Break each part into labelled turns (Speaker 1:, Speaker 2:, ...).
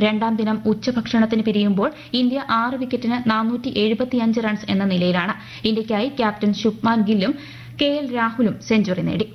Speaker 1: രണ്ടാം ദിനം ഉച്ചഭക്ഷണത്തിന് പിരിയുമ്പോൾ ഇന്ത്യ ആറ് വിക്കറ്റിന് നാനൂറ്റി എഴുപത്തിയഞ്ച് റൺസ് എന്ന നിലയിലാണ് ഇന്ത്യയ്ക്കായി ക്യാപ്റ്റൻ ശുഭ്മാൻ ഗില്ലും കെ എൽ രാഹുലും സെഞ്ചുറി നേടി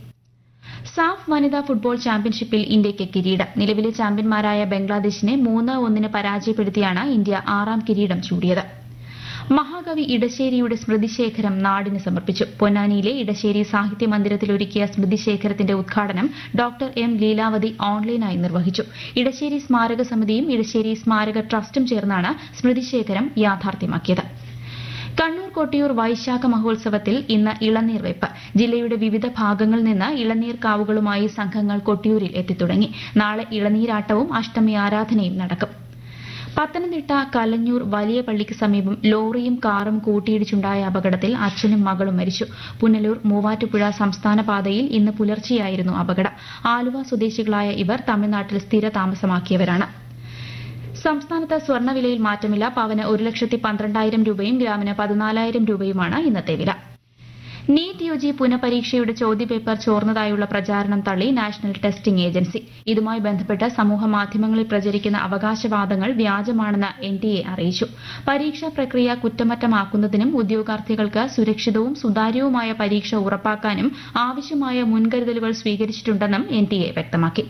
Speaker 1: സാഫ് വനിതാ ഫുട്ബോൾ ചാമ്പ്യൻഷിപ്പിൽ ഇന്ത്യയ്ക്ക് കിരീടം നിലവിലെ ചാമ്പ്യന്മാരായ ബംഗ്ലാദേശിനെ മൂന്ന് ഒന്നിന് പരാജയപ്പെടുത്തിയാണ് ഇന്ത്യ ആറാം കിരീടം ചൂടിയത് മഹാകവി ഇടശ്ശേരിയുടെ സ്മൃതിശേഖരം നാടിന് സമർപ്പിച്ചു പൊന്നാനിയിലെ ഇടശ്ശേരി സാഹിത്യ മന്ദിരത്തിൽ ഒരുക്കിയ സ്മൃതിശേഖരത്തിന്റെ ഉദ്ഘാടനം ഡോക്ടർ എം ലീലാവതി ഓൺലൈനായി നിർവഹിച്ചു ഇടശ്ശേരി സ്മാരക സമിതിയും ഇടശ്ശേരി സ്മാരക ട്രസ്റ്റും ചേർന്നാണ് സ്മൃതിശേഖരം യാഥാർത്ഥ്യമാക്കിയത് കണ്ണൂർ കൊട്ടിയൂർ വൈശാഖ മഹോത്സവത്തിൽ ഇന്ന് ഇളനീർ വെപ്പ് ജില്ലയുടെ വിവിധ ഭാഗങ്ങളിൽ നിന്ന് ഇളനീർ കാവുകളുമായി സംഘങ്ങൾ കൊട്ടിയൂരിൽ എത്തിത്തുടങ്ങി നാളെ ഇളനീരാട്ടവും അഷ്ടമി ആരാധനയും നടക്കും പത്തനംതിട്ട കലഞ്ഞൂർ വലിയ പള്ളിക്ക് സമീപം ലോറിയും കാറും കൂട്ടിയിടിച്ചുണ്ടായ അപകടത്തിൽ അച്ഛനും മകളും മരിച്ചു പുനലൂർ മൂവാറ്റുപുഴ സംസ്ഥാന പാതയിൽ ഇന്ന് പുലർച്ചെയായിരുന്നു അപകടം ആലുവ സ്വദേശികളായ ഇവർ തമിഴ്നാട്ടിൽ സ്ഥിര താമസമാക്കിയവരാണ് സംസ്ഥാനത്ത് സ്വർണ്ണവിലയിൽ മാറ്റമില്ല പവന് ഒരു ലക്ഷത്തി പന്ത്രണ്ടായിരം രൂപയും ഗ്രാമിന് പതിനാലായിരം രൂപയുമാണ് ഇന്നത്തെ വില നീറ്റ് യു ജി പുനഃപരീക്ഷയുടെ ചോദ്യപേപ്പർ ചോർന്നതായുള്ള പ്രചാരണം തള്ളി നാഷണൽ ടെസ്റ്റിംഗ് ഏജൻസി ഇതുമായി ബന്ധപ്പെട്ട് സമൂഹ മാധ്യമങ്ങളിൽ പ്രചരിക്കുന്ന അവകാശവാദങ്ങൾ വ്യാജമാണെന്ന് എൻ ടി എ അറിയിച്ചു പരീക്ഷാ പ്രക്രിയ കുറ്റമറ്റമാക്കുന്നതിനും ഉദ്യോഗാർത്ഥികൾക്ക് സുരക്ഷിതവും സുതാര്യവുമായ പരീക്ഷ ഉറപ്പാക്കാനും ആവശ്യമായ മുൻകരുതലുകൾ സ്വീകരിച്ചിട്ടുണ്ടെന്നും എൻ ടി എ വ്യക്തമാക്കി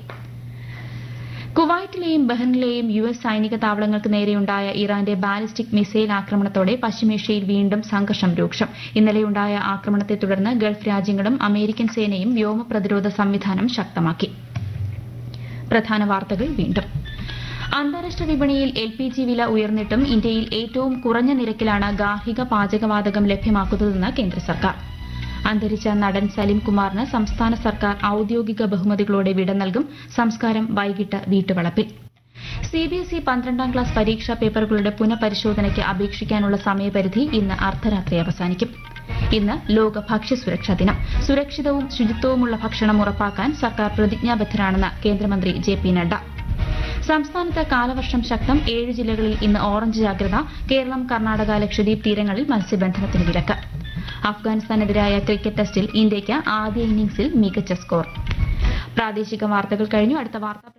Speaker 1: കുവൈറ്റിലെയും ബഹ്റിനിലെയും യു എസ് സൈനിക താവളങ്ങൾക്ക് നേരെയുണ്ടായ ഇറാന്റെ ബാലിസ്റ്റിക് മിസൈൽ ആക്രമണത്തോടെ പശ്ചിമേഷ്യയിൽ വീണ്ടും സംഘർഷം രൂക്ഷം ഇന്നലെയുണ്ടായ ആക്രമണത്തെ തുടർന്ന് ഗൾഫ് രാജ്യങ്ങളും അമേരിക്കൻ സേനയും വ്യോമ പ്രതിരോധ സംവിധാനം ശക്തമാക്കി പ്രധാന വാർത്തകൾ വീണ്ടും അന്താരാഷ്ട്ര വിപണിയിൽ എൽ പി ജി വില ഉയർന്നിട്ടും ഇന്ത്യയിൽ ഏറ്റവും കുറഞ്ഞ നിരക്കിലാണ് ഗാർഹിക പാചകവാതകം ലഭ്യമാക്കുന്നതെന്ന് കേന്ദ്ര സർക്കാർ അന്തരിച്ച നടൻ സലിം കുമാറിന് സംസ്ഥാന സർക്കാർ ഔദ്യോഗിക ബഹുമതികളോടെ വിട നൽകും സംസ്കാരം വൈകിട്ട് വീട്ടുവളപ്പിൽ സിബിഎസ്ഇ പന്ത്രണ്ടാം ക്ലാസ് പരീക്ഷാ പേപ്പറുകളുടെ പുനഃപരിശോധനയ്ക്ക് അപേക്ഷിക്കാനുള്ള സമയപരിധി ഇന്ന് അർദ്ധരാത്രി അവസാനിക്കും ഇന്ന് ലോക ഭക്ഷ്യസുരക്ഷാ ദിനം സുരക്ഷിതവും ശുചിത്വവുമുള്ള ഭക്ഷണം ഉറപ്പാക്കാൻ സർക്കാർ പ്രതിജ്ഞാബദ്ധരാണെന്ന് കേന്ദ്രമന്ത്രി ജെ പി നഡ്ഡ സംസ്ഥാനത്ത് കാലവർഷം ശക്തം ഏഴ് ജില്ലകളിൽ ഇന്ന് ഓറഞ്ച് ജാഗ്രത കേരളം കർണാടക ലക്ഷദ്വീപ് തീരങ്ങളിൽ മത്സ്യബന്ധനത്തിന് വിലക്ക് അഫ്ഗാനിസ്ഥാനെതിരായ ക്രിക്കറ്റ് ടെസ്റ്റിൽ ഇന്ത്യയ്ക്ക് ആദ്യ ഇന്നിംഗ്സിൽ മികച്ച സ്കോർ പ്രാദേശിക വാർത്തകൾ കഴിഞ്ഞു അടുത്ത വാർത്താ